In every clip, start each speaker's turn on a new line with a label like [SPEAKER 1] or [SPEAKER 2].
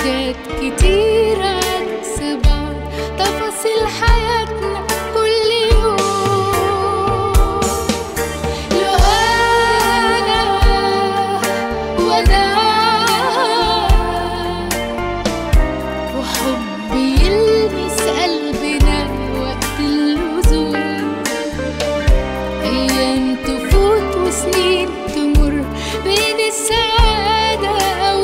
[SPEAKER 1] حاجات كتير عكس بعض تفاصيل حياتنا كل يوم لو أنا وأنا وحب يلمس قلبنا وقت اللزوم أيام تفوت وسنين تمر بين السعادة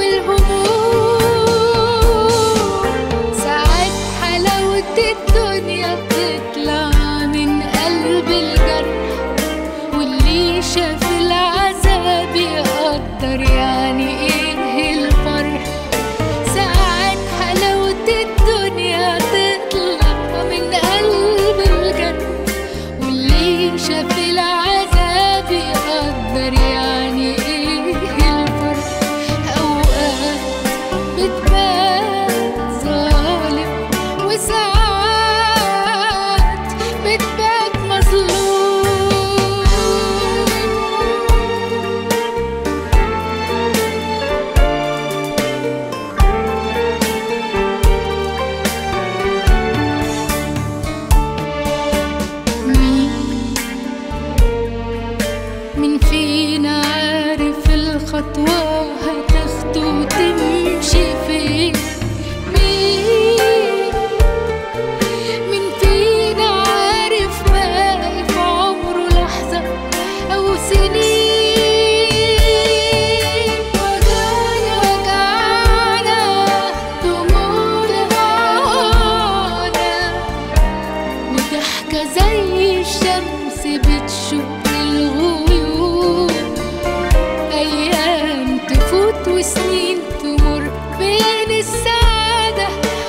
[SPEAKER 1] والهموم ساعات حلاوة الدنيا بتطلع من قلب الجرح واللي شاف العذاب يقدر يعني ايه الفرح ساعات حلاوة الدنيا تطلع من قلب الجنة واللي شاف العذاب يقدر يعني ايه الفرق اوقات بتبان ظالم وساعات بتبان مظلوم مين مين فينا عارف الخطوة هتاخده وتمشي فين مين مين فينا عارف باقي في عمره لحظة أو سنين وجعنا وجعنا دموعنا معانا وضحكة زي الشمس بتشق الغيوم أيام تفوت وسنين تمر بين السعادة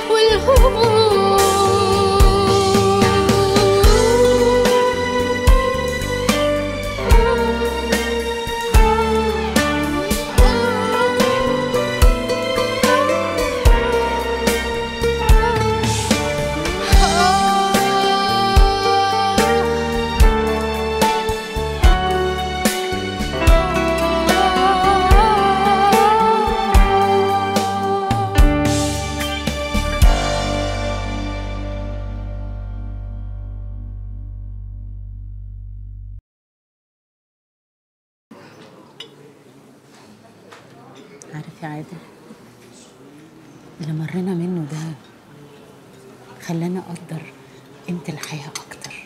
[SPEAKER 2] عارف يا عادل اللي مرينا منه ده خلانا اقدر قيمة الحياة اكتر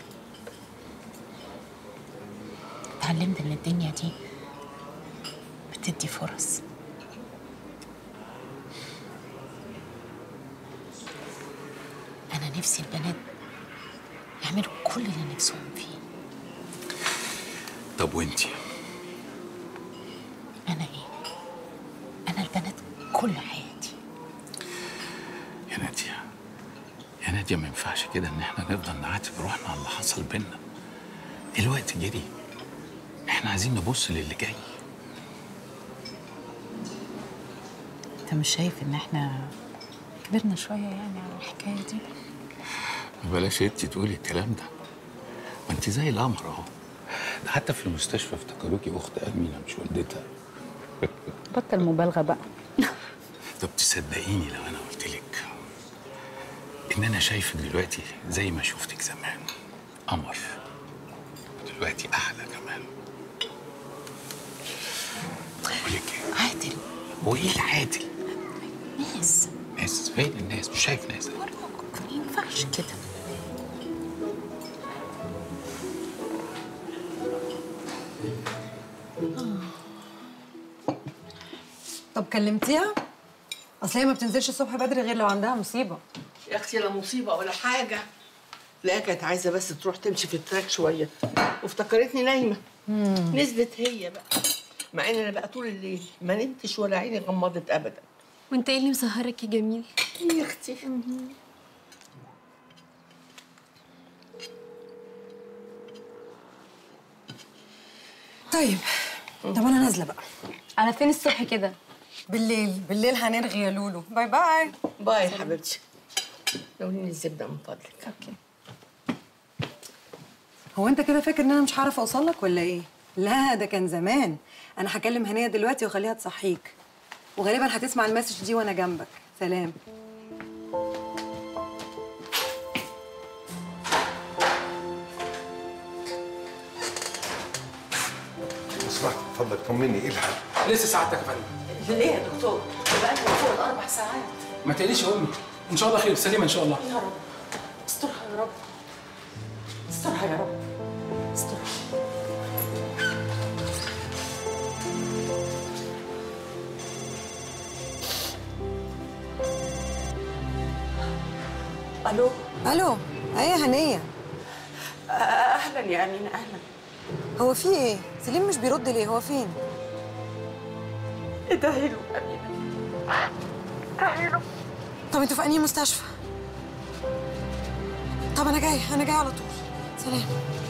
[SPEAKER 2] اتعلمت ان الدنيا دي بتدي فرص انا نفسي البنات يعملوا كل اللي نفسهم فيه
[SPEAKER 3] طب وانتي
[SPEAKER 2] انا ايه انا البنات كل حياتي
[SPEAKER 3] يا نادية يا نادية ما ينفعش كده ان احنا نفضل نعاتب روحنا على اللي حصل بينا الوقت جري احنا عايزين نبص للي جاي
[SPEAKER 2] انت مش شايف ان احنا كبرنا شوية يعني على الحكاية دي
[SPEAKER 3] بلاش انتي تقولي الكلام ده ما انت زي القمر اهو ده حتى في المستشفى افتكروكي اخت امينه مش والدتها
[SPEAKER 2] بطل مبالغة بقى
[SPEAKER 3] طب تصدقيني لو انا قلت لك ان انا شايفك دلوقتي زي ما شفتك زمان قمر دلوقتي احلى كمان بقول لك ايه
[SPEAKER 2] عادل
[SPEAKER 3] هو ايه العادل
[SPEAKER 2] ناس
[SPEAKER 3] ناس فين الناس مش شايف ناس
[SPEAKER 2] أرجوك ما ينفعش كده
[SPEAKER 4] طب كلمتيها؟ اصل هي ما بتنزلش الصبح بدري غير لو عندها مصيبه
[SPEAKER 5] يا اختي لا مصيبه ولا حاجه لا كانت عايزه بس تروح تمشي في التراك شويه وافتكرتني نايمه نزلت هي بقى مع ان انا بقى طول الليل ما نمتش ولا عيني غمضت ابدا
[SPEAKER 6] وانت ايه اللي مسهرك يا جميل
[SPEAKER 5] يا اختي
[SPEAKER 4] طيب طب انا نازله بقى
[SPEAKER 6] على فين الصبح كده
[SPEAKER 4] بالليل بالليل هنرغي يا لولو باي باي
[SPEAKER 5] باي يا حبيبتي لونين الزبده من فضلك
[SPEAKER 6] اوكي
[SPEAKER 4] هو انت كده فاكر ان انا مش هعرف اوصل لك ولا ايه لا ده كان زمان انا هكلم هنيه دلوقتي واخليها تصحيك وغالبا هتسمع المسج دي وانا جنبك سلام
[SPEAKER 7] مصباح اتفضل طمني ايه الحال؟
[SPEAKER 8] لسه سعادتك يا فندم
[SPEAKER 5] ليه يا دكتور؟ بقى لنا فوق الاربع ساعات
[SPEAKER 8] ما تقليش يا امي ان شاء الله خير سليمه ان شاء الله
[SPEAKER 5] يا رب استرها يا رب استرها يا رب استرها الو
[SPEAKER 4] الو ايه هنيه
[SPEAKER 5] اهلا يا امينه اهلا
[SPEAKER 4] هو في ايه سليم مش بيرد ليه هو فين
[SPEAKER 5] ادعي له امينه
[SPEAKER 4] طب انتوا في انهي مستشفى طب انا جاي انا جاي على طول سلام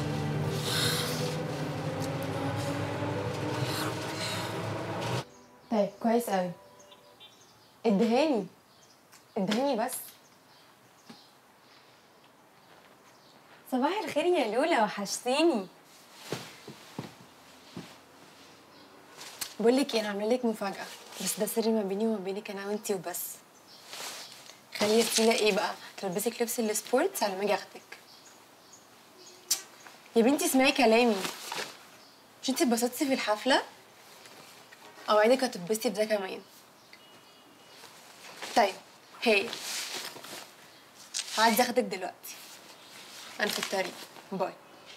[SPEAKER 6] طيب كويس قوي ادهاني ادهاني بس صباح الخير يا لولا وحشتيني بقول لك ايه انا عامله لك مفاجاه بس ده سر ما بيني وما بينك انا وانتي وبس خلي ستيلا ايه بقى تلبسك لبس السبورتس على ما اجي اخدك يا بنتي اسمعي كلامي مش انتي اتبسطتي في الحفله اوعدك هتتبسطي بده كمان طيب هي هعدي اخدك دلوقتي انا في الطريق باي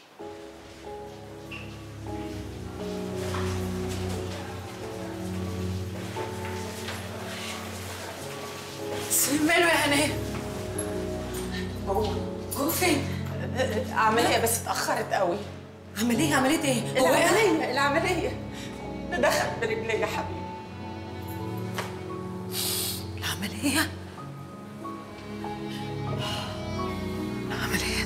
[SPEAKER 5] سليم ماله يا هنيه هو هو فين عمليه بس اتاخرت قوي
[SPEAKER 4] عمليه عمليه ايه هو ايه
[SPEAKER 5] العمليه العمليه دخل برجلي يا حبيبي
[SPEAKER 4] العمليه العمليه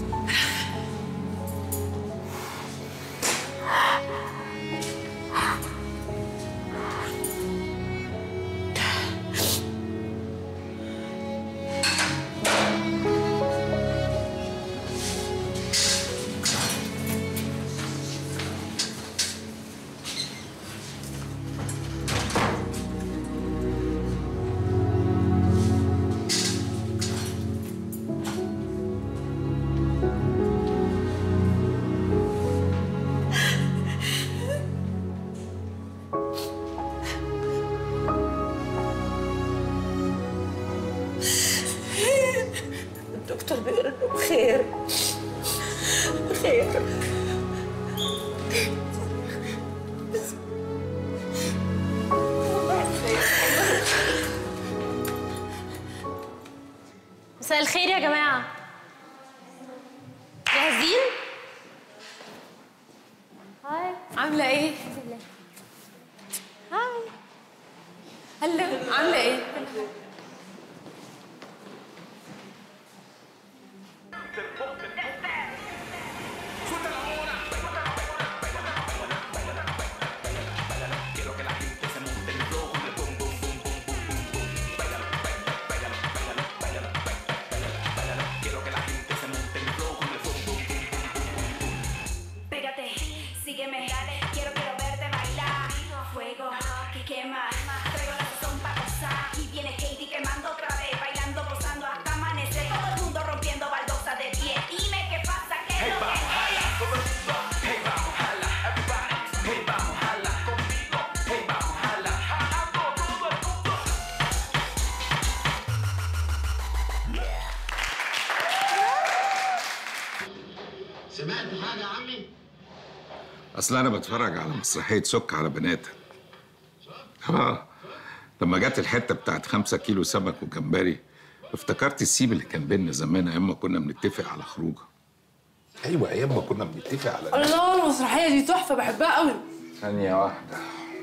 [SPEAKER 5] الدكتور بيقول انه بخير بخير
[SPEAKER 6] مساء الخير يا جماعه جاهزين هاي عامله ايه هاي هلا عامله ايه
[SPEAKER 9] Pégate, sígueme, quiero, quiero verte bailar. Fuego que quema, traigo la sazón para gozar. Y viene Katie quemando otra vez, bailando, gozando hasta amanecer. Todo el mundo rompiendo baldosa de pie. Dime qué pasa, qué es lo que
[SPEAKER 10] سمعت حاجة يا عمي؟
[SPEAKER 3] اصل انا بتفرج على مسرحيه سك على بناتها اه لما جت الحته بتاعت خمسة كيلو سمك وجمبري افتكرت السيب اللي كان بينا زمان ايام ما كنا بنتفق على خروجه
[SPEAKER 7] ايوه ايام ما كنا بنتفق على
[SPEAKER 1] الله المسرحيه دي تحفه بحبها قوي
[SPEAKER 3] ثانيه واحده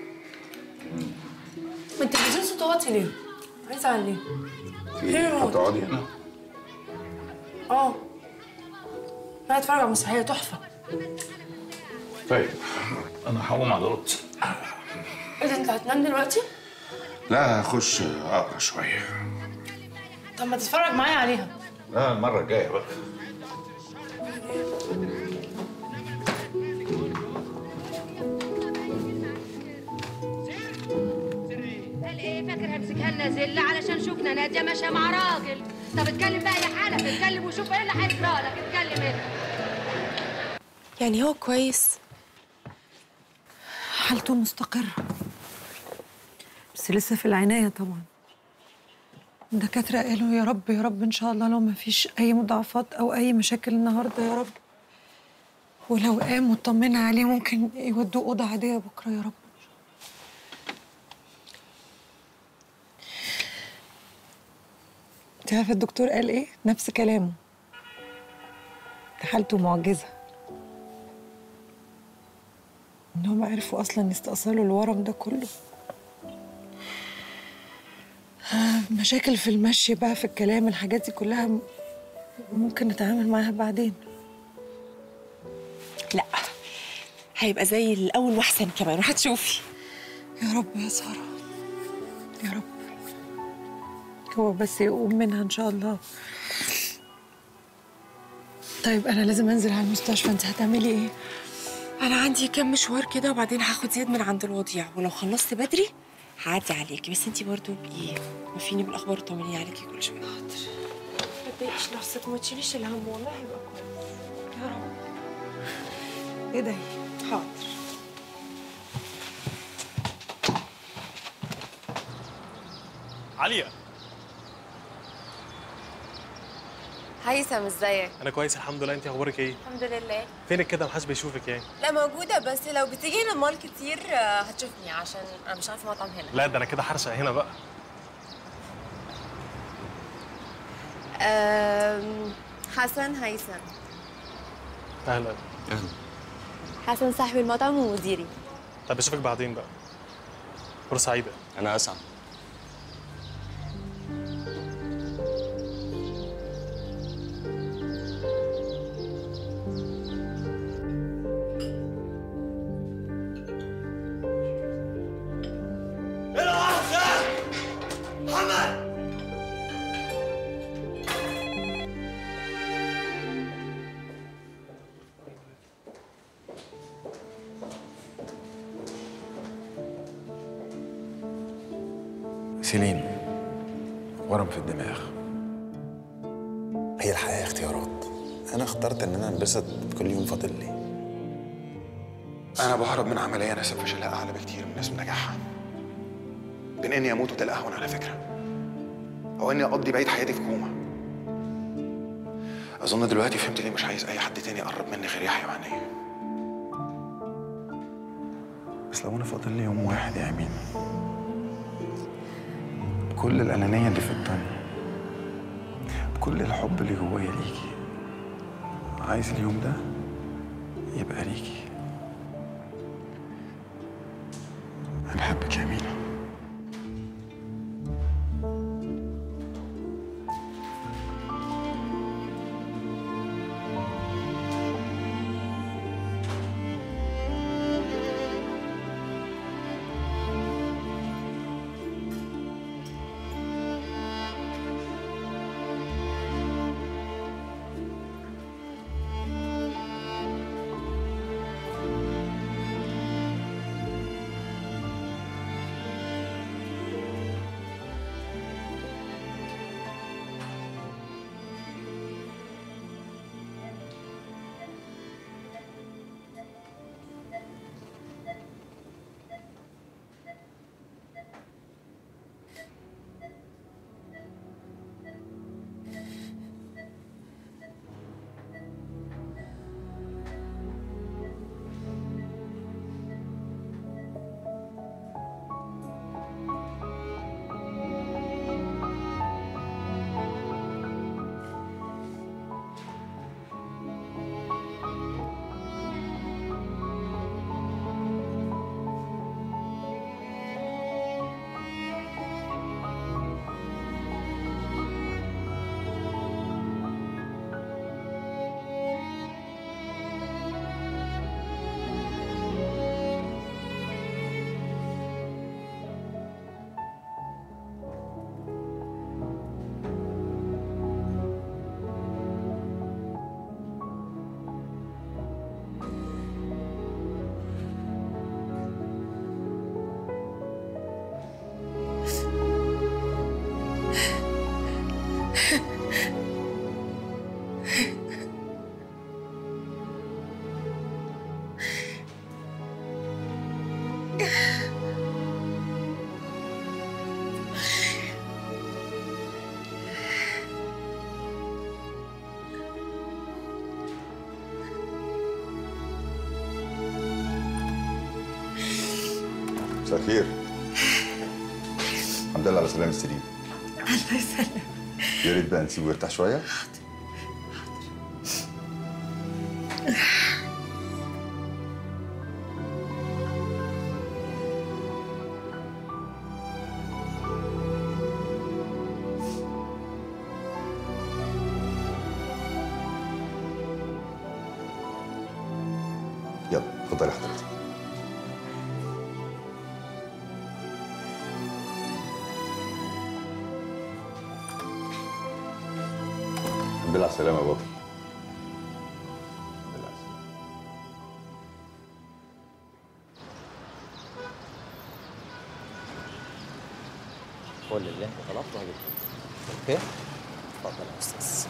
[SPEAKER 1] ما انت بتجيب صوت واطي ليه عايزه اعمل ليه
[SPEAKER 3] في ايه هتقعدي هنا
[SPEAKER 1] اه انا هتفرج على مسرحيه تحفه
[SPEAKER 3] طيب انا هقوم على اوضتي
[SPEAKER 1] ايه ده انت هتنام دلوقتي
[SPEAKER 7] لا هخش اقرا شويه
[SPEAKER 1] طب ما تتفرج معايا عليها
[SPEAKER 3] لا المره الجايه بقى
[SPEAKER 9] قال ايه فاكر همسكها لنا
[SPEAKER 10] على زل علشان شفنا ناديه ماشيه مع راجل طب اتكلم بقى يا حالك اتكلم وشوف ايه اللي هيجرى لك اتكلم انت
[SPEAKER 6] يعني هو كويس
[SPEAKER 4] حالته مستقرة بس لسه في العناية طبعا الدكاترة قالوا يا رب يا رب إن شاء الله لو ما فيش أي مضاعفات أو أي مشاكل النهاردة يا رب ولو قام وطمنا عليه ممكن يودوه أوضة عادية بكرة يا رب انت عارفة الدكتور قال إيه؟ نفس كلامه ده حالته معجزة إنهم عرفوا أصلا يستأصلوا الورم ده كله آه، مشاكل في المشي بقى في الكلام الحاجات دي كلها م- ممكن نتعامل معاها بعدين
[SPEAKER 6] لا هيبقى زي الاول واحسن كمان وهتشوفي
[SPEAKER 4] يا رب يا سارة يا رب هو بس يقوم منها إن شاء الله طيب أنا لازم أنزل على المستشفى أنت هتعملي إيه؟
[SPEAKER 6] انا عندي كام مشوار كده وبعدين هاخد زياد من عند الوضيع ولو خلصت بدري هعدي عليكي بس انتي برضو بقي وفيني بالاخبار وطمنيني عليكي كل شويه حاضر ما تضايقيش نفسك وما تشيليش الهم والله هيبقى كويس
[SPEAKER 4] يا رب ادعي
[SPEAKER 6] حاضر
[SPEAKER 11] عليا
[SPEAKER 12] هيثم ازيك
[SPEAKER 11] انا كويس الحمد لله انت اخبارك ايه
[SPEAKER 12] الحمد لله
[SPEAKER 11] فينك كده محدش بيشوفك يعني
[SPEAKER 12] لا موجودة بس لو بتيجي هنا المول كتير آه، هتشوفني عشان انا مش عارفة مطعم هنا
[SPEAKER 11] لا ده انا كده حرشق هنا بقى
[SPEAKER 12] أم، حسن هيثم
[SPEAKER 11] اهلا
[SPEAKER 3] اهلا
[SPEAKER 12] حسن صاحب المطعم ومديري
[SPEAKER 11] طب اشوفك بعدين بقى فرصه سعيده
[SPEAKER 13] انا اسعد
[SPEAKER 14] محمد
[SPEAKER 15] سيلين ورم في الدماغ هي الحياة اختيارات أنا اخترت إن أنا أنبسط كل يوم فاضل لي أنا بهرب من عملية نسب فشلها أعلى بكتير من نسب نجاحها بين إني أموت وده الأهون على فكرة أو إني أقضي بقية حياتي في كوما أظن دلوقتي فهمت ليه مش عايز أي حد تاني يقرب مني غير يحيى وعنيا بس لو أنا فاضل لي يوم واحد يا أمين بكل الأنانية اللي في الدنيا بكل الحب اللي جوايا ليكي عايز اليوم ده يبقى ليكي أنا بحبك يا أمينة
[SPEAKER 13] مساء الخير الحمد لله على سلامة سليم
[SPEAKER 4] الله يسلمك
[SPEAKER 13] يا ريت بقى نسيبه يرتاح شوية يلا اتفضلي حضرتك الحمد لله على السلامة يا بابا
[SPEAKER 14] كل اللي انت طلبته هجيبه اوكي اتفضل يا استاذ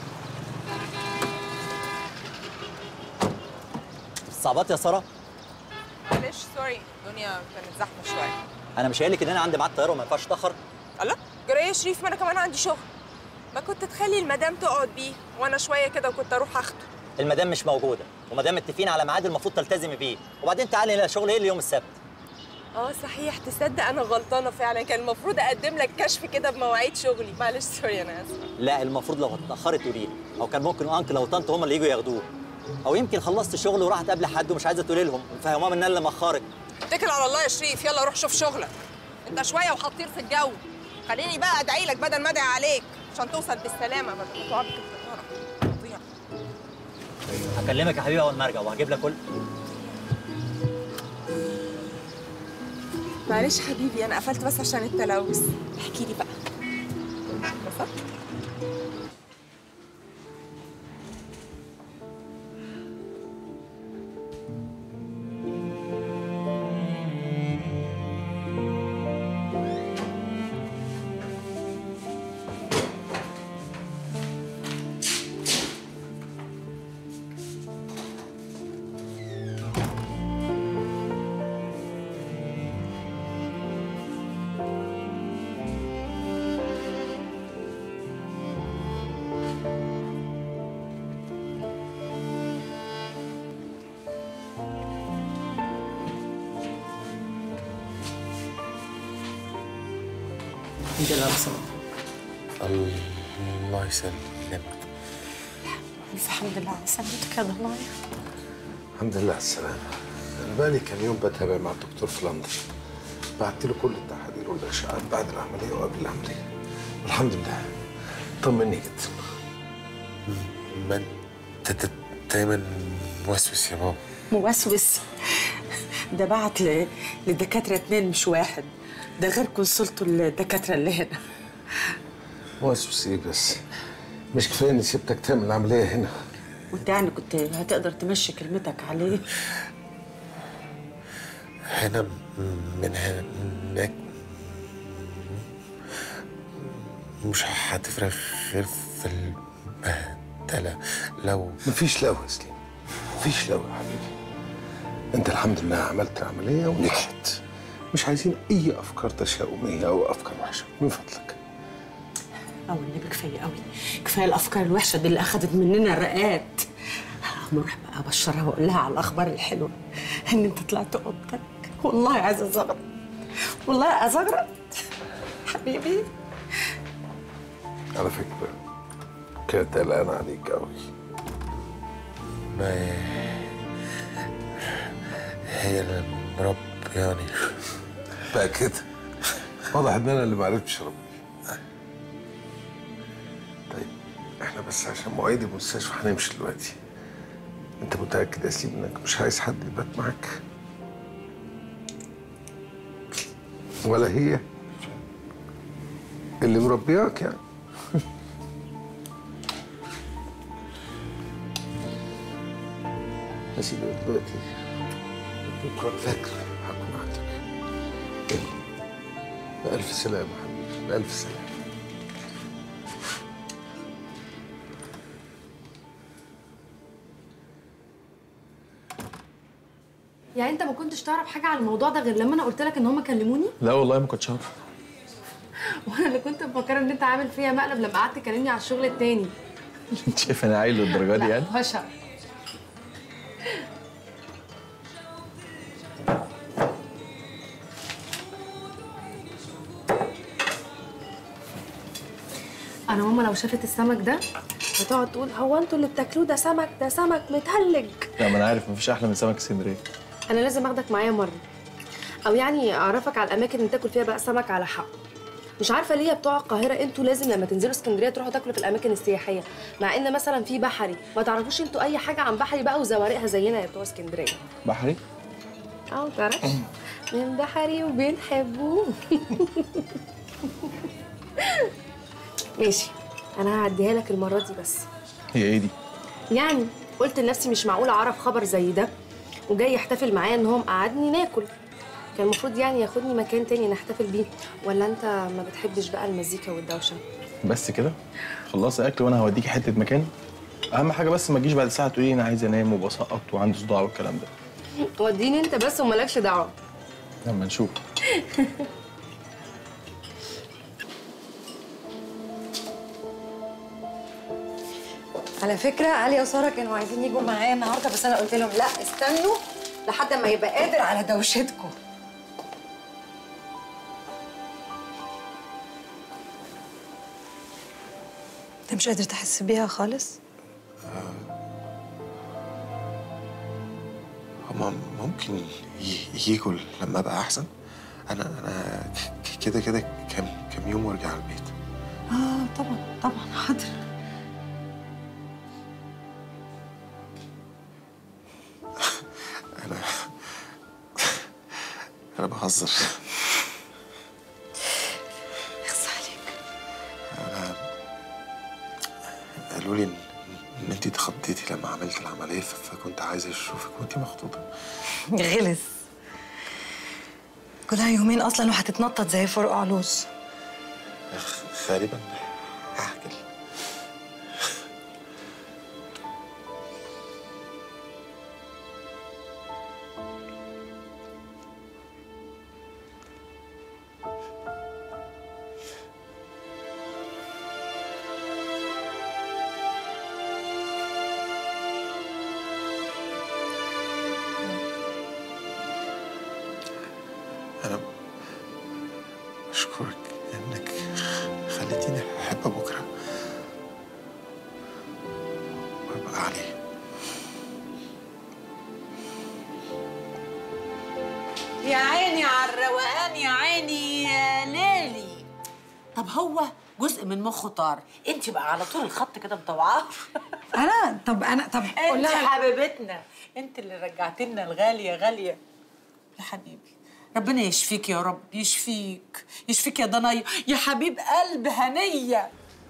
[SPEAKER 14] صعبات يا ساره
[SPEAKER 16] معلش سوري الدنيا كانت زحمه شويه
[SPEAKER 14] انا مش قايل لك ان انا عندي ميعاد طياره وما ينفعش اتاخر
[SPEAKER 16] الله جرايه يا شريف ما انا كمان عندي شغل ما كنت تخلي المدام تقعد بيه وانا شويه كده وكنت اروح اخده
[SPEAKER 14] المدام مش موجوده ومدام متفقين على ميعاد المفروض تلتزمي بيه وبعدين تعالي هنا شغل ايه اليوم السبت
[SPEAKER 16] اه صحيح تصدق انا غلطانه فعلا كان المفروض اقدم لك كشف كده بمواعيد شغلي معلش سوري انا اسفه
[SPEAKER 14] لا المفروض لو اتاخرت قولي لي او كان ممكن انكل او طنط هم اللي يجوا ياخدوه او يمكن خلصت شغل وراحت قبل حد ومش عايزه تقولي لهم ومفهماهم ان انا اللي مأخرك
[SPEAKER 16] اتكل على الله يا شريف يلا روح شوف شغلك انت شويه وهتطير في الجو خليني بقى ادعي لك بدل ما ادعي عليك عشان توصل بالسلامه بدل ما تقعد في الطياره تضيع
[SPEAKER 14] هكلمك يا حبيبي اول ما ارجع وهجيب لك كل
[SPEAKER 16] معلش حبيبي انا قفلت بس عشان التلوث احكي لي بقى انبسطت
[SPEAKER 5] الحمد لله على السلامة
[SPEAKER 15] الله يسلمك
[SPEAKER 2] ألف حمد لله على سلامتك يا ضنايا
[SPEAKER 7] الحمد لله على السلامة أنا بقالي كام يوم بتابع مع الدكتور في لندن بعت له كل التحاليل والإشعاعات بعد العملية وقبل العملية والحمد لله طمني جدا
[SPEAKER 15] ما انت دايما موسوس يا بابا
[SPEAKER 5] موسوس ده بعت ل- لدكاترة اتنين مش واحد ده غير كونسلته الدكاترة اللي هنا
[SPEAKER 7] موسوس إيه بس مش كفاية إني سبتك تعمل العملية هنا
[SPEAKER 5] وانت يعني كنت هتقدر تمشي كلمتك عليه
[SPEAKER 15] هنا من هناك مش هتفرق غير في البهدلة لو
[SPEAKER 7] مفيش لو يا سليم مفيش لو يا حبيبي انت الحمد لله عملت العملية ونجحت مش عايزين اي افكار تشاؤمية او افكار وحشة من فضلك
[SPEAKER 5] او النبي كفايه قوي كفايه الافكار الوحشه دي اللي اخذت مننا الرقات نروح بقى ابشرها واقول لها على الاخبار الحلوه ان انت طلعت اوضتك والله عايزه ازغرط والله ازغرط حبيبي
[SPEAKER 7] على فكرة كانت قلقانة عليك قوي
[SPEAKER 15] ما هي اللي مرب يعني
[SPEAKER 7] بقى كده واضح ان انا اللي معرفتش اربي طيب احنا بس عشان مواعيد المستشفى هنمشي دلوقتي انت متاكد يا سليم انك مش عايز حد يبات معاك ولا هي اللي مربياك يعني يا سيدي دلوقتي بكره الفجر هكون عندك يلا بألف سلامة حبيبي بألف سلامة
[SPEAKER 12] يعني انت ما كنتش تعرف حاجه عن الموضوع ده غير لما انا قلت لك ان هم كلموني
[SPEAKER 11] لا والله ما كنتش عارف
[SPEAKER 12] وانا اللي كنت مفكره ان انت عامل فيا مقلب لما قعدت تكلمني على الشغل التاني
[SPEAKER 11] انت شايف انا عايل للدرجه دي يعني
[SPEAKER 12] بشع انا ماما لو شافت السمك ده بتقعد تقول هو انتوا اللي بتاكلوه ده سمك ده سمك متهلج
[SPEAKER 11] لا ما انا عارف مفيش احلى من سمك اسكندريه
[SPEAKER 12] انا لازم اخدك معايا مره او يعني اعرفك على الاماكن اللي تاكل فيها بقى سمك على حق مش عارفه ليه يا بتوع القاهره انتوا لازم لما تنزلوا اسكندريه تروحوا تاكلوا في الاماكن السياحيه مع ان مثلا في بحري ما تعرفوش انتوا اي حاجه عن بحري بقى وزوارقها زينا يا بتوع اسكندريه
[SPEAKER 11] بحري
[SPEAKER 12] اه تعرفش من بحري وبنحبوه ماشي انا هعديها لك المره دي بس
[SPEAKER 11] هي ايه دي
[SPEAKER 12] يعني قلت لنفسي مش معقول اعرف خبر زي ده وجاي يحتفل معايا ان هو مقعدني ناكل كان المفروض يعني ياخدني مكان تاني نحتفل بيه ولا انت ما بتحبش بقى المزيكا والدوشه
[SPEAKER 11] بس كده خلصي اكل وانا هوديكي حته مكان اهم حاجه بس ما تجيش بعد ساعه تقولي انا عايز انام وبسقط وعندي صداع والكلام ده
[SPEAKER 12] وديني انت بس ومالكش دعوه
[SPEAKER 11] لما نشوف
[SPEAKER 4] على فكرة علي وسارة كانوا عايزين يجوا معايا النهاردة بس أنا قلت لهم لا استنوا لحد ما يبقى قادر على دوشتكم أنت مش قادر تحس بيها خالص؟
[SPEAKER 15] هما ممكن ي- يجوا لما ابقى احسن انا انا ك- كده كده كام كام يوم وارجع البيت
[SPEAKER 4] آه طبعا طبعا حاضر
[SPEAKER 15] انا انا بهزر
[SPEAKER 4] اخص عليك
[SPEAKER 15] انا قالوا لي ان إن انت اتخضيتي لما عملت العمليه ف- فكنت عايزه اشوفك وانت مخطوطه
[SPEAKER 4] غلس كلها يومين أصلا وهتتنطط زي فرق علوز
[SPEAKER 15] خ- غالبا هحكي أنا أشكرك إنك خليتيني أحب بكرة وأبقى عليه
[SPEAKER 2] يا عيني على الروقان يا عيني يا ليلي طب هو جزء من مخه طار انت بقى على طول الخط كده مطوعاه
[SPEAKER 4] أنا طب أنا طب قول
[SPEAKER 2] انت
[SPEAKER 4] لها
[SPEAKER 2] حبيبتنا انت اللي رجعت لنا الغاليه غاليه يا حبيبي ربنا يشفيك يا رب يشفيك يشفيك يا ضنايا يا حبيب قلب هنيه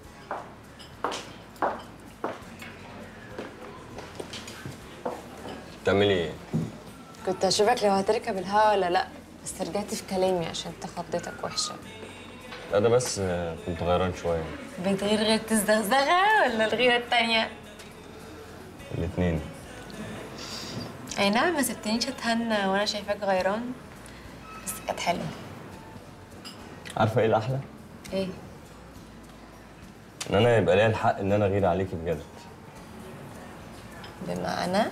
[SPEAKER 17] بتعملي ايه؟
[SPEAKER 12] كنت هشوفك لو هتركب الهوا ولا لا بس رجعت في كلامي عشان انت خضتك وحشه
[SPEAKER 17] لا ده بس آه، كنت غيران شوية
[SPEAKER 12] بتغير غير تزغزغه ولا الغيره التانيه
[SPEAKER 17] الاتنين
[SPEAKER 12] اي نعم ما سبتنيش اتهنى وانا شايفاك غيران بس كانت حلوه
[SPEAKER 17] عارفة ايه الأحلى؟
[SPEAKER 12] ايه
[SPEAKER 17] إن أنا يبقى ليا الحق إن أنا أغير عليكي بجد
[SPEAKER 12] بمعنى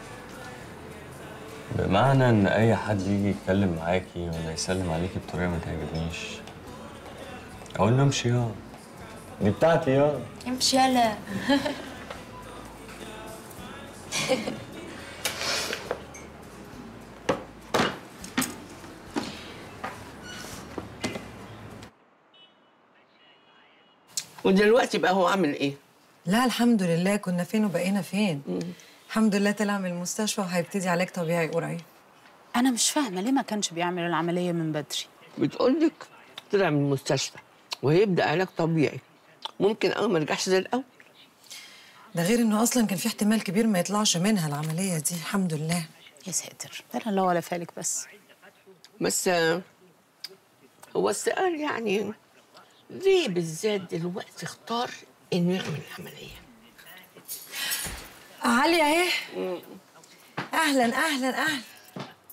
[SPEAKER 17] بمعنى إن أي حد يجي يتكلم معاكي ولا يسلم عليكي بطريقة ما تعجبنيش أقول له امشي يا دي بتاعتي يا
[SPEAKER 12] امشي يلا
[SPEAKER 5] ودلوقتي بقى هو عامل ايه؟
[SPEAKER 4] لا الحمد لله كنا فين وبقينا فين الحمد لله طلع من المستشفى وهيبتدي علاج طبيعي قريب
[SPEAKER 18] انا مش فاهمه ليه ما كانش بيعمل العمليه من بدري
[SPEAKER 5] بتقول لك طلع من المستشفى وهيبدا علاج طبيعي ممكن اه ما يرجعش زي الاول
[SPEAKER 4] ده غير انه اصلا كان في احتمال كبير ما يطلعش منها العمليه دي الحمد لله
[SPEAKER 18] يا ساتر ده انا لا ولا فالك بس
[SPEAKER 5] بس آه، هو السؤال يعني ليه بالذات دلوقتي اختار انه يعمل العمليه؟
[SPEAKER 4] علي اهي اهلا اهلا اهلا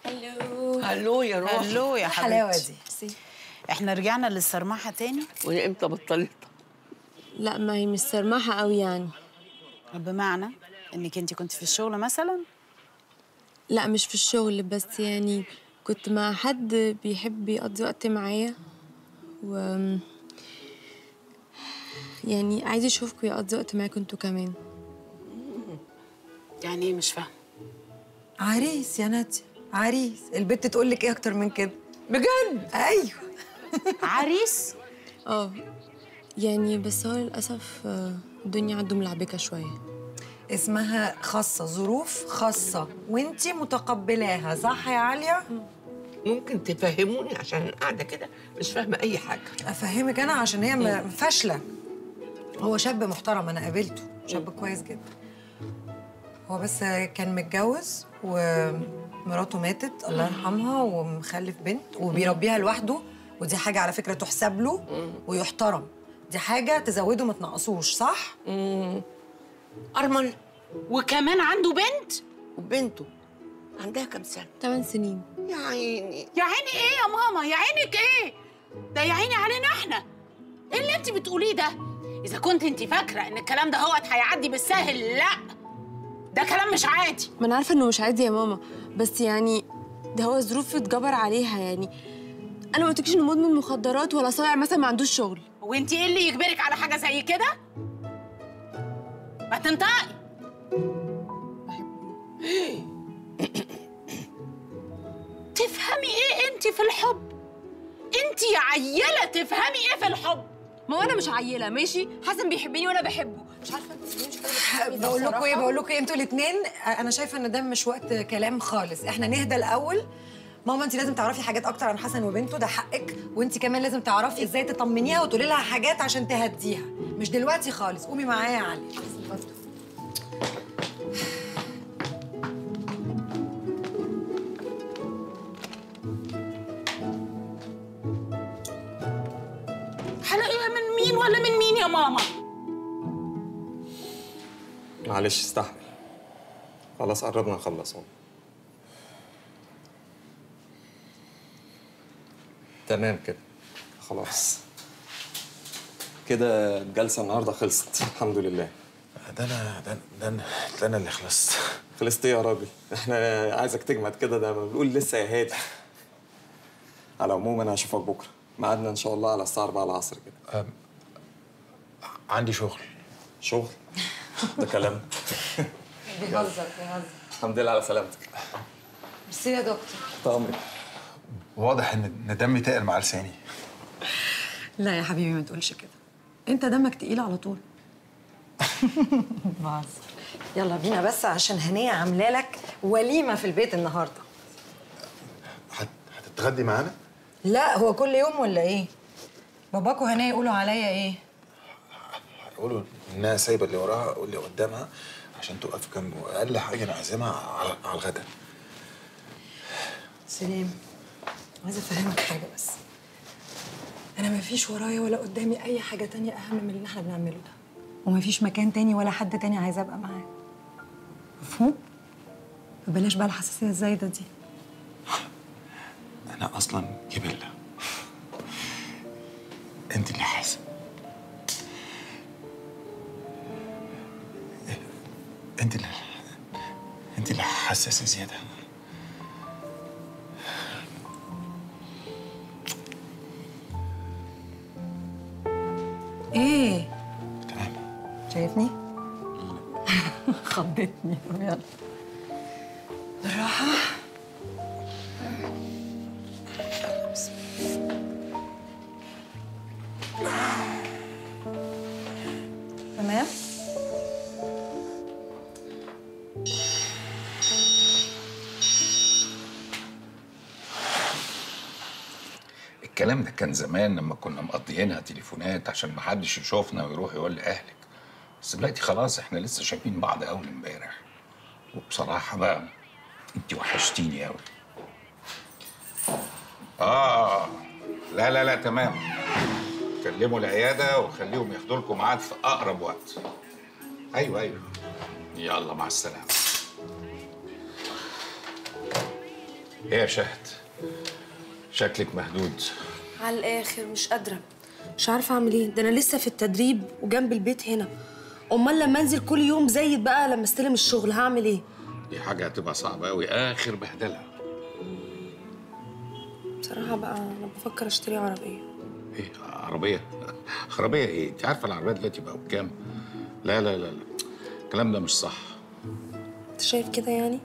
[SPEAKER 6] هلو
[SPEAKER 5] هلو يا روح
[SPEAKER 18] هلو يا
[SPEAKER 4] الحلاوة
[SPEAKER 18] حبيبتي احنا رجعنا للسرماحه تاني
[SPEAKER 5] وهي امتى بطلت
[SPEAKER 12] لا ما هي مش سرماحة قوي يعني
[SPEAKER 18] بمعنى انك انت كنت في الشغل مثلا
[SPEAKER 12] لا مش في الشغل بس يعني كنت مع حد بيحب يقضي وقت معايا و يعني عايز اشوفكوا يقضي وقت معاكوا انتوا كمان
[SPEAKER 18] يعني ايه مش فاهمه
[SPEAKER 4] عريس يا نادية عريس البت تقول لك ايه اكتر من كده بجد ايوه
[SPEAKER 18] عريس
[SPEAKER 12] اه يعني بس هو للاسف آه، الدنيا عنده ملعبكه شويه
[SPEAKER 4] اسمها خاصة ظروف خاصة وانتي متقبلاها صح يا عليا؟
[SPEAKER 5] ممكن تفهموني عشان قاعده كده مش فاهمه اي حاجه
[SPEAKER 4] افهمك انا عشان هي م- فاشلة هو شاب محترم انا قابلته شاب كويس جدا هو بس كان متجوز ومراته ماتت الله يرحمها ومخلف بنت وبيربيها لوحده ودي حاجة على فكرة تحسب له ويحترم دي حاجة تزوده ما تنقصوش صح؟
[SPEAKER 5] أرمل
[SPEAKER 18] وكمان عنده بنت
[SPEAKER 5] وبنته عندها كام سنه
[SPEAKER 12] 8 سنين
[SPEAKER 5] يا عيني
[SPEAKER 18] يا عيني ايه يا ماما يا عينك ايه ده يا عيني علينا احنا ايه اللي انت بتقوليه ده اذا كنت انت فاكره ان الكلام ده هو هيعدي بالسهل لا ده كلام مش عادي
[SPEAKER 12] ما انا عارفه انه مش عادي يا ماما بس يعني ده هو ظروف اتجبر عليها يعني انا ما قلتلكيش انه مدمن مخدرات ولا صايع مثلا ما عندوش شغل
[SPEAKER 18] وانت ايه اللي يجبرك على حاجه زي كده ما تنطقي تفهمي ايه انت في الحب انت يا عيله تفهمي ايه في الحب
[SPEAKER 12] ما هو انا مش عيله ماشي حسن بيحبني وانا بحبه مش عارفه انت ليه مش قادره تفهمي ده
[SPEAKER 4] بقول لكم ايه
[SPEAKER 12] بصراحة.
[SPEAKER 4] بقول لكم ايه انتوا الاثنين انا شايفه ان ده مش وقت كلام خالص احنا نهدى الاول ماما انت لازم تعرفي حاجات اكتر عن حسن وبنته ده حقك وانت كمان لازم تعرفي ازاي تطمنيها وتقولي لها حاجات عشان تهديها مش دلوقتي خالص قومي معايا يا علي
[SPEAKER 18] هلاقيها من مين ولا من مين يا ماما
[SPEAKER 17] معلش استحمل خلاص قربنا نخلص اهو تمام كده خلاص كده الجلسة النهاردة خلصت الحمد لله
[SPEAKER 7] ده انا ده ده انا ده انا اللي خلصت
[SPEAKER 17] خلصت ايه يا راجل؟ احنا عايزك تجمد كده ده بنقول لسه يا هادي على العموم انا هشوفك بكره ميعادنا ان شاء الله على الساعة 4 العصر كده
[SPEAKER 7] عندي شغل
[SPEAKER 17] شغل؟ ده كلام
[SPEAKER 4] بيهزر بيهزر
[SPEAKER 17] الحمد لله على سلامتك
[SPEAKER 4] ميرسي يا دكتور
[SPEAKER 17] طمن
[SPEAKER 7] واضح ان إن دمي تقل مع لساني
[SPEAKER 4] لا يا حبيبي ما تقولش كده انت دمك تقيل على طول بهزر يلا بينا بس عشان هنيه عامله لك وليمه في البيت النهارده
[SPEAKER 7] هتتغدي معانا
[SPEAKER 4] لا هو كل يوم ولا ايه باباكوا هنيه يقولوا عليا ايه
[SPEAKER 7] يقولوا انها سايبه اللي وراها واللي قدامها عشان تقف جنبه اقل حاجه نعزمها على على الغدا
[SPEAKER 4] سليم عايزه افهمك حاجه بس انا ما فيش ورايا ولا قدامي اي حاجه تانية اهم من اللي احنا بنعمله ده وما فيش مكان تاني ولا حد تاني عايزه ابقى معاه مفهوم فبلاش بقى الحساسيه الزايده دي
[SPEAKER 7] انا اصلا جبله انت اللي حاسه انت اللي انت اللي حساسه زياده
[SPEAKER 4] ايه شايفني خضتني طب يلا بالراحه تمام
[SPEAKER 3] الكلام ده كان زمان لما كنا مقضيينها تليفونات عشان محدش يشوفنا ويروح يقول لأهلك بس دلوقتي خلاص احنا لسه شايفين بعض أول امبارح وبصراحة بقى انت وحشتيني أوي آه لا لا لا تمام كلموا العيادة وخليهم ياخدوا لكم ميعاد في أقرب وقت أيوه أيوه يلا مع السلامة ايه يا شهد شكلك مهدود
[SPEAKER 12] على الاخر مش قادره مش عارفه اعمل ايه ده انا لسه في التدريب وجنب البيت هنا امال لما انزل كل يوم زيد بقى لما استلم الشغل هعمل ايه
[SPEAKER 3] دي حاجه هتبقى صعبه قوي اخر بهدله
[SPEAKER 12] بصراحه بقى انا بفكر اشتري عربيه
[SPEAKER 3] ايه عربيه عربيه ايه انت عارفه العربيه دلوقتي بقى بكام لا لا لا لا الكلام ده مش صح
[SPEAKER 12] انت شايف كده يعني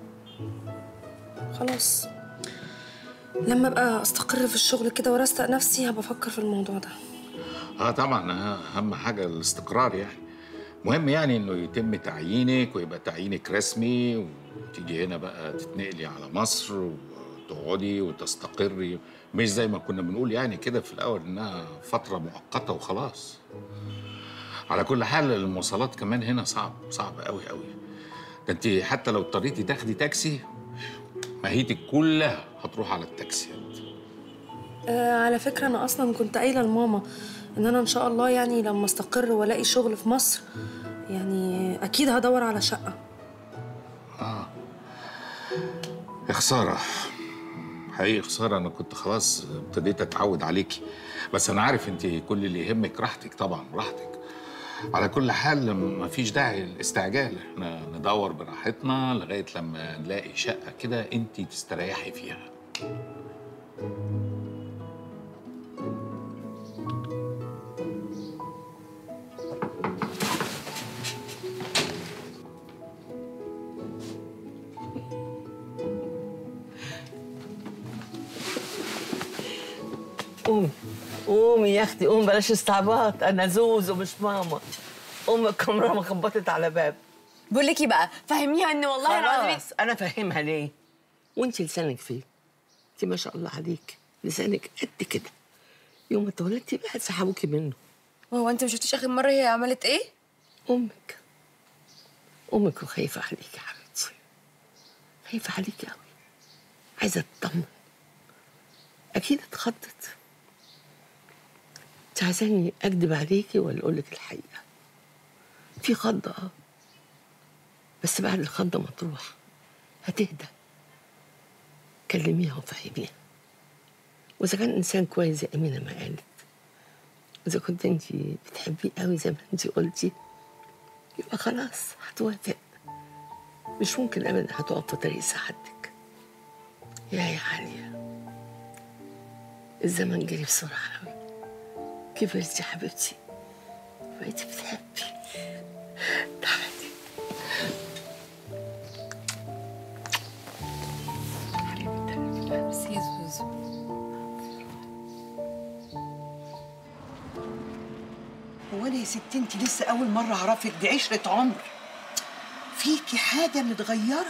[SPEAKER 12] خلاص لما ابقى استقر في الشغل كده وارستق نفسي هبقى افكر في الموضوع ده
[SPEAKER 3] اه طبعا اهم حاجه الاستقرار يعني مهم يعني انه يتم تعيينك ويبقى تعيينك رسمي وتيجي هنا بقى تتنقلي على مصر وتقعدي وتستقري مش زي ما كنا بنقول يعني كده في الاول انها فتره مؤقته وخلاص على كل حال المواصلات كمان هنا صعب صعب قوي قوي ده انت حتى لو اضطريتي تاخدي تاكسي ماهيتك كلها هتروح على التاكسي
[SPEAKER 12] آه على فكره انا اصلا كنت قايله لماما ان انا ان شاء الله يعني لما استقر والاقي شغل في مصر يعني اكيد هدور على شقه
[SPEAKER 3] اه يا خساره حقيقي خساره انا كنت خلاص ابتديت اتعود عليكي بس انا عارف انت كل اللي يهمك راحتك طبعا راحتك على كل حال مفيش داعي للاستعجال احنا ندور براحتنا لغايه لما نلاقي شقه كده انت تستريحي فيها
[SPEAKER 5] قومي قومي يا اختي قومي بلاش استعباط انا زوز ومش ماما امك كاميرا خبطت على باب
[SPEAKER 6] بقول لك ايه بقى فهميها ان والله العظيم
[SPEAKER 5] خلاص انا فاهمها ليه وانت لسانك فين انت ما شاء الله عليك لسانك قد كده يوم ما اتولدتي بقى سحبوكي منه
[SPEAKER 6] هو انت ما شفتيش اخر مره هي عملت ايه
[SPEAKER 5] امك امك وخايفه عليكي يا حبيبتي خايفه عليكي قوي عايزه تطمن اكيد اتخضت انت عايزاني اكدب عليكي ولا اقول لك الحقيقه في خضه اه بس بعد الخضه ما تروح هتهدى كلميها وفهميها واذا كان انسان كويس زي امينه ما قالت اذا كنت انت بتحبيه قوي زي ما انت قلتي يبقى خلاص هتوافق مش ممكن ابدا هتقف في طريق سعادتك يا يا عاليه الزمن جري بسرعه قوي كبرتي يا حبيبتي بقيتي بتحبي تعالي
[SPEAKER 6] ميرسي يا زوزو
[SPEAKER 2] هو انا يا ستي انت لسه اول مره اعرفك دي عشره عمر فيكي حاجه متغيره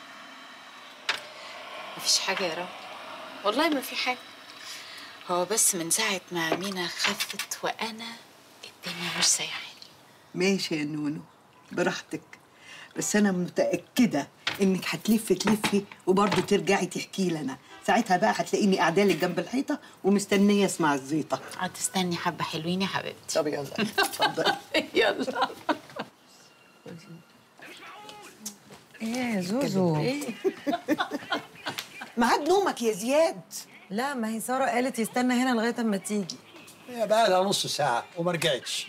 [SPEAKER 19] مفيش حاجة يا رب والله ما في حاجة هو بس من ساعة ما مينا خفت وأنا الدنيا مش سايعاني
[SPEAKER 2] ماشي يا نونو براحتك بس انا متاكده انك هتلفي تلفي وبرضه ترجعي تحكي لنا ساعتها بقى هتلاقيني قاعده لك جنب الحيطه ومستنيه اسمع الزيطه
[SPEAKER 19] هتستني حبة حلوين يا حبيبتي
[SPEAKER 2] طب يلا اتفضلي
[SPEAKER 19] يلا
[SPEAKER 4] ايه يا زوزو
[SPEAKER 2] ميعاد نومك يا زياد
[SPEAKER 4] لا ما هي ساره قالت يستنى هنا لغايه اما تيجي
[SPEAKER 20] هي بقى لها نص ساعة وما رجعتش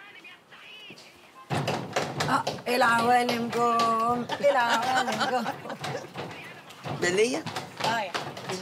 [SPEAKER 4] اه العوالم جم العوالم جم
[SPEAKER 5] ده ليا
[SPEAKER 19] اه يا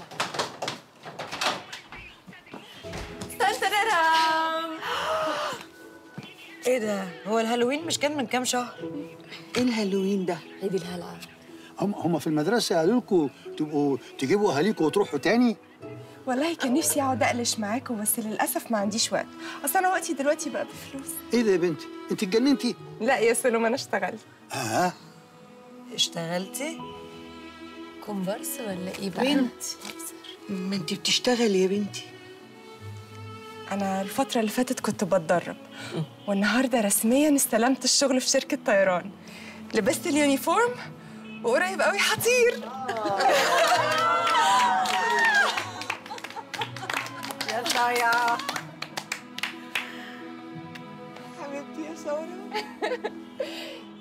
[SPEAKER 6] تنتررم
[SPEAKER 4] ايه ده هو الهالوين مش كان من كام شهر
[SPEAKER 2] ايه الهالوين ده
[SPEAKER 12] عيد الهلع
[SPEAKER 20] هم هم في المدرسة قالوا لكم تبقوا تجيبوا أهاليكم وتروحوا تاني
[SPEAKER 21] والله كان نفسي اقعد اقلش معاكم بس للاسف ما عنديش وقت اصل انا وقتي دلوقتي بقى بفلوس
[SPEAKER 20] إيه ده يا بنتي؟ أنت اتجننتي؟
[SPEAKER 21] لا يا سلوم انا اشتغلت
[SPEAKER 20] آه
[SPEAKER 4] اشتغلتي
[SPEAKER 6] كومبارس ولا ايه بقى
[SPEAKER 2] بنت ما انت بتشتغلي يا بنتي
[SPEAKER 21] انا الفتره اللي فاتت كنت بتدرب والنهارده رسميا استلمت الشغل في شركه طيران لبست اليونيفورم وقريب قوي هطير
[SPEAKER 2] يلا يا
[SPEAKER 21] حبيبتي يا ساره